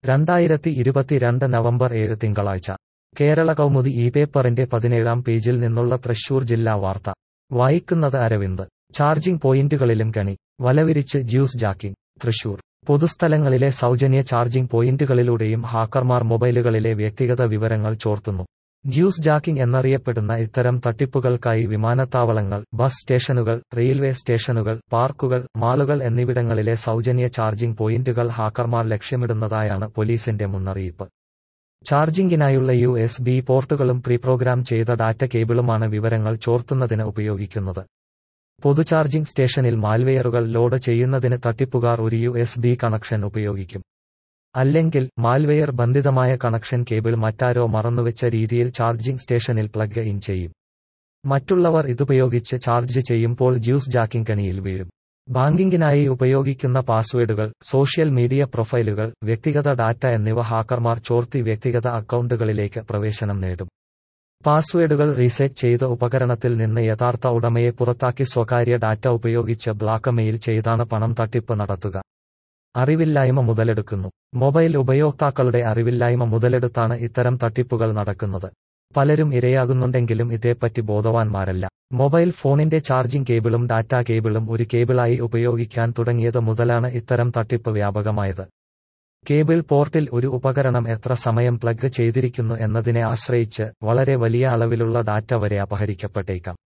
രണ്ടായിരത്തി ഇരുപത്തിരണ്ട് നവംബർ ഏഴ് തിങ്കളാഴ്ച കേരള കൗമുദി ഈ പേപ്പറിന്റെ പതിനേഴാം പേജിൽ നിന്നുള്ള തൃശൂർ ജില്ലാ വാർത്ത വായിക്കുന്നത് അരവിന്ദ് ചാർജിംഗ് പോയിന്റുകളിലും കണി വലവിരിച്ച് ജ്യൂസ് ജാക്കിംഗ് തൃശൂർ പൊതുസ്ഥലങ്ങളിലെ സൗജന്യ ചാർജിംഗ് പോയിന്റുകളിലൂടെയും ഹാക്കർമാർ മൊബൈലുകളിലെ വ്യക്തിഗത വിവരങ്ങൾ ചോർത്തുന്നു ജ്യൂസ് ജാക്കിംഗ് എന്നറിയപ്പെടുന്ന ഇത്തരം തട്ടിപ്പുകൾക്കായി വിമാനത്താവളങ്ങൾ ബസ് സ്റ്റേഷനുകൾ റെയിൽവേ സ്റ്റേഷനുകൾ പാർക്കുകൾ മാളുകൾ എന്നിവിടങ്ങളിലെ സൗജന്യ ചാർജിംഗ് പോയിന്റുകൾ ഹാക്കർമാർ ലക്ഷ്യമിടുന്നതായാണ് പോലീസിന്റെ മുന്നറിയിപ്പ് ചാർജിംഗിനായുള്ള യു എസ് ബി പോർട്ടുകളും പ്രീപ്രോഗ്രാം ചെയ്ത ഡാറ്റ കേബിളുമാണ് വിവരങ്ങൾ ചോർത്തുന്നതിന് ഉപയോഗിക്കുന്നത് പൊതു ചാർജിംഗ് സ്റ്റേഷനിൽ മാൽവെയറുകൾ ലോഡ് ചെയ്യുന്നതിന് തട്ടിപ്പുകാർ ഒരു യു എസ് ബി കണക്ഷൻ ഉപയോഗിക്കും അല്ലെങ്കിൽ മാൽവെയർ ബന്ധിതമായ കണക്ഷൻ കേബിൾ മറ്റാരോ മറന്നുവെച്ച രീതിയിൽ ചാർജിംഗ് സ്റ്റേഷനിൽ പ്ലഗ് ഇൻ ചെയ്യും മറ്റുള്ളവർ ഇതുപയോഗിച്ച് ചാർജ് ചെയ്യുമ്പോൾ ജ്യൂസ് ജാക്കിംഗ് കണിയിൽ വീഴും ബാങ്കിങ്ങിനായി ഉപയോഗിക്കുന്ന പാസ്വേഡുകൾ സോഷ്യൽ മീഡിയ പ്രൊഫൈലുകൾ വ്യക്തിഗത ഡാറ്റ എന്നിവ ഹാക്കർമാർ ചോർത്തി വ്യക്തിഗത അക്കൗണ്ടുകളിലേക്ക് പ്രവേശനം നേടും പാസ്വേഡുകൾ റീസെറ്റ് ചെയ്ത ഉപകരണത്തിൽ നിന്ന് യഥാർത്ഥ ഉടമയെ പുറത്താക്കി സ്വകാര്യ ഡാറ്റ ഉപയോഗിച്ച് ബ്ലാക്ക് മെയിൽ ചെയ്താണ് പണം തട്ടിപ്പ് നടത്തുക അറിവില്ലായ്മ മുതലെടുക്കുന്നു മൊബൈൽ ഉപയോക്താക്കളുടെ അറിവില്ലായ്മ മുതലെടുത്താണ് ഇത്തരം തട്ടിപ്പുകൾ നടക്കുന്നത് പലരും ഇരയാകുന്നുണ്ടെങ്കിലും ഇതേപ്പറ്റി ബോധവാന്മാരല്ല മൊബൈൽ ഫോണിന്റെ ചാർജിംഗ് കേബിളും ഡാറ്റാ കേബിളും ഒരു കേബിളായി ഉപയോഗിക്കാൻ തുടങ്ങിയത് മുതലാണ് ഇത്തരം തട്ടിപ്പ് വ്യാപകമായത് കേബിൾ പോർട്ടിൽ ഒരു ഉപകരണം എത്ര സമയം പ്ലഗ് ചെയ്തിരിക്കുന്നു എന്നതിനെ ആശ്രയിച്ച് വളരെ വലിയ അളവിലുള്ള ഡാറ്റ വരെ അപഹരിക്കപ്പെട്ടേക്കാം